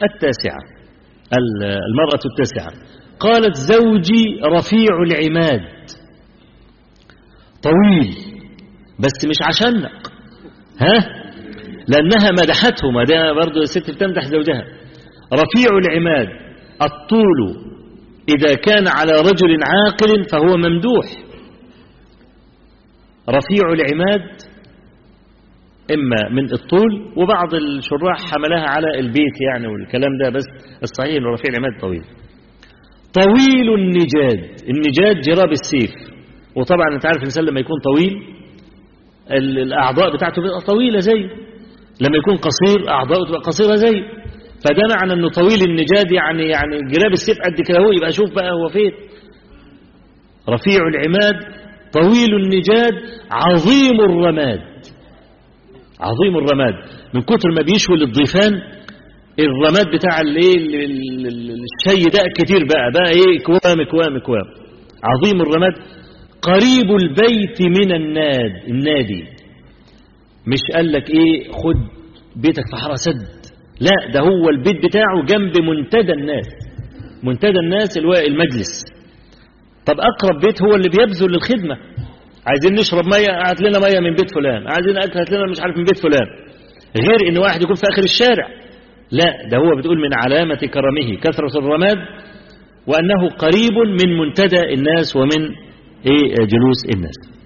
التاسعة المرأة التاسعة قالت زوجي رفيع العماد طويل بس مش عشانك ها لأنها مدحته ما ده برضه الست بتمدح زوجها رفيع العماد الطول إذا كان على رجل عاقل فهو ممدوح رفيع العماد إما من الطول وبعض الشراح حملها على البيت يعني والكلام ده بس الصحيح أنه رفيع العماد طويل طويل النجاد النجاد جراب السيف وطبعا انت عارف الإنسان لما يكون طويل الأعضاء بتاعته بتبقى طويلة زي لما يكون قصير أعضاؤه تبقى قصيرة زي فده معنى أنه طويل النجاد يعني يعني جراب السيف قد كده هو يبقى شوف بقى هو فين رفيع العماد طويل النجاد عظيم الرماد عظيم الرماد من كتر ما بيشوي للضيفان الرماد بتاع الايه الشي ده كتير بقى بقى ايه كوام كوام كوام عظيم الرماد قريب البيت من الناد النادي مش قال لك ايه خد بيتك في حاره سد لا ده هو البيت بتاعه جنب منتدى الناس منتدى الناس اللي هو المجلس طب اقرب بيت هو اللي بيبذل للخدمه عايزين نشرب ميه هات لنا ميه من بيت فلان عايزين اكل هات لنا مش عارف من بيت فلان غير ان واحد يكون في اخر الشارع لا ده هو بتقول من علامه كرمه كثره الرماد وانه قريب من منتدى الناس ومن ايه جلوس الناس